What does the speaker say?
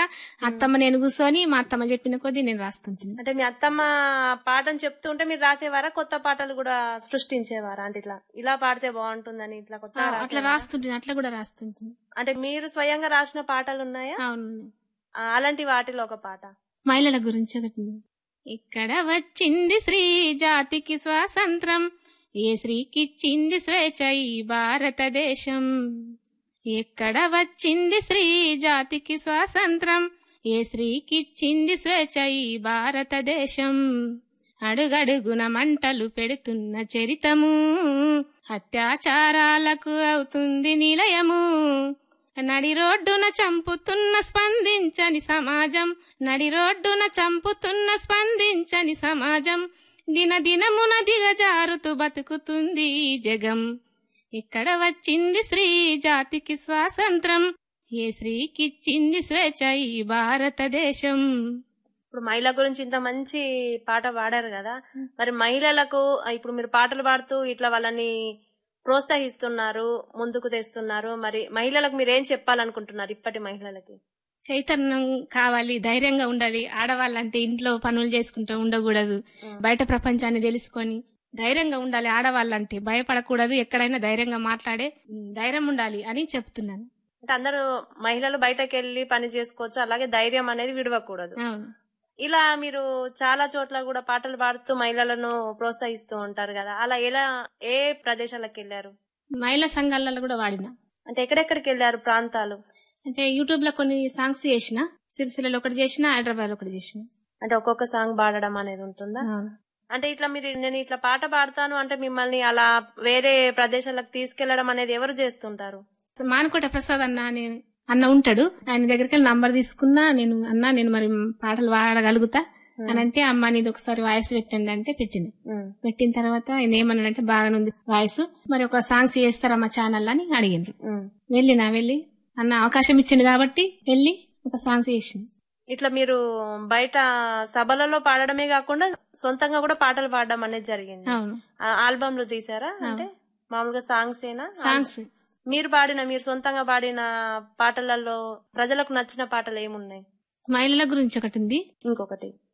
అత్తమ్మ నేను కూర్చొని మా అత్తమ్మ చెప్పిన కొద్దీ నేను రాస్తుంటుంది అంటే మీ అత్తమ్మ పాటను చెప్తుంటే మీరు రాసేవారా కొత్త పాటలు కూడా సృష్టించేవారా అంటే ఇట్లా ఇలా పాడితే బాగుంటుందని ఇట్లా కొత్త అట్లా రాస్తుంటుంది అట్లా కూడా రాస్తుంటుంది అంటే మీరు స్వయంగా రాసిన పాటలు ఉన్నాయా అవును ఆ, అలాంటి వాటిలో ఒక పాట మహిళల గురించి ఒకటి ఉంది. ఇక్కడ వచ్చింది శ్రీ జాతికి స్వాతంత్రం ఏ శ్రీకిచ్చింది స్వేచ్ఛ ఈ భారతదేశం ఎక్కడ వచ్చింది శ్రీ జాతికి స్వాతంత్రం ఏ శ్రీకిచ్చింది స్వేచ్ఛ ఈ భారతదేశం అడుగడుగున మంటలు పెడుతున్న చరితము అత్యాచారాలకు అవుతుంది నిలయము నడి రోడ్డున చంపుతున్న స్పందించని సమాజం నడి రోడ్డున చంపుతున్న స్పందించని సమాజం దిన దినమున దిగజారుతూ బతుకుతుంది ఈ జగం ఇక్కడ వచ్చింది శ్రీ జాతికి స్వాతంత్రం ఏ స్త్రీకిచ్చింది స్వేచ్ఛ ఈ భారతదేశం ఇప్పుడు మహిళ గురించి ఇంత మంచి పాట పాడారు కదా మరి మహిళలకు ఆ, ఇప్పుడు మీరు పాటలు పాడుతూ ఇట్లా వాళ్ళని ప్రోత్సహిస్తున్నారు ముందుకు తెస్తున్నారు మరి మహిళలకు మీరు ఏం చెప్పాలనుకుంటున్నారు ఇప్పటి మహిళలకి చైతన్యం కావాలి ధైర్యంగా ఉండాలి ఆడవాళ్ళంటే ఇంట్లో పనులు చేసుకుంటూ ఉండకూడదు బయట ప్రపంచాన్ని తెలుసుకొని ధైర్యంగా ఉండాలి ఆడవాళ్ళంటే భయపడకూడదు ఎక్కడైనా ధైర్యంగా మాట్లాడే ఉమ్, ధైర్యం ఉండాలి అని చెప్తున్నాను అంటే అందరూ మహిళలు బయటకు వెళ్లి పని చేసుకోవచ్చు అలాగే ధైర్యం అనేది విడవకూడదు అవును ఇలా మీరు చాలా చోట్ల కూడా పాటలు పాడుతూ మహిళలను ప్రోత్సహిస్తూ ఉంటారు కదా అలా ఎలా ఏ ప్రదేశాలకు వెళ్ళారు మహిళా సంఘాలలో కూడా వాడిన అంటే ఎక్కడెక్కడికి వెళ్ళారు ప్రాంతాలు అంటే యూట్యూబ్ లో కొన్ని సాంగ్స్ చేసిన సిరిసిల్లలో ఒకటి చేసిన హైదరాబాద్ ఒకటి చేసిన అంటే ఒక్కొక్క సాంగ్ పాడడం అనేది ఉంటుందా అవును. అంటే ఇట్లా మీరు నేను ఇట్లా పాట పాడతాను అంటే మిమ్మల్ని అలా వేరే ప్రదేశాలకు తీసుకెళ్లడం అనేది ఎవరు చేస్తుంటారు మానకోట ప్రసాద్ అన్న అని అన్న ఉంటాడు ఆయన దగ్గరికి వెళ్ళి నంబర్ తీసుకున్నా నేను అన్న నేను మరి పాటలు పాడగలుగుతా అని అంటే అమ్మ నీది ఒకసారి వాయిస్ పెట్టండి అంటే పెట్టిన పెట్టిన తర్వాత ఆయన ఏమన్నాడంటే బాగానుంది వాయిస్ మరి ఒక సాంగ్స్ చేస్తారా మా ఛానల్ అని అడిగిండ్రు వెళ్ళినా వెళ్ళి అన్న అవకాశం ఇచ్చిండు కాబట్టి వెళ్ళి ఒక సాంగ్స్ చేసిన ఇట్లా మీరు బయట సభలలో పాడడమే కాకుండా సొంతంగా కూడా పాటలు పాడడం అనేది జరిగింది అవును ఆ ఆల్బమ్లు తీసారా అంటే మామూలుగా సాంగ్స్ ఏనా సాంగ్స్ మీరు పాడిన మీరు సొంతంగా పాడిన పాటలలో ప్రజలకు నచ్చిన పాటలు ఏమున్నాయి మహిళల గురించి ఒకటి ఉంది ఇంకొకటి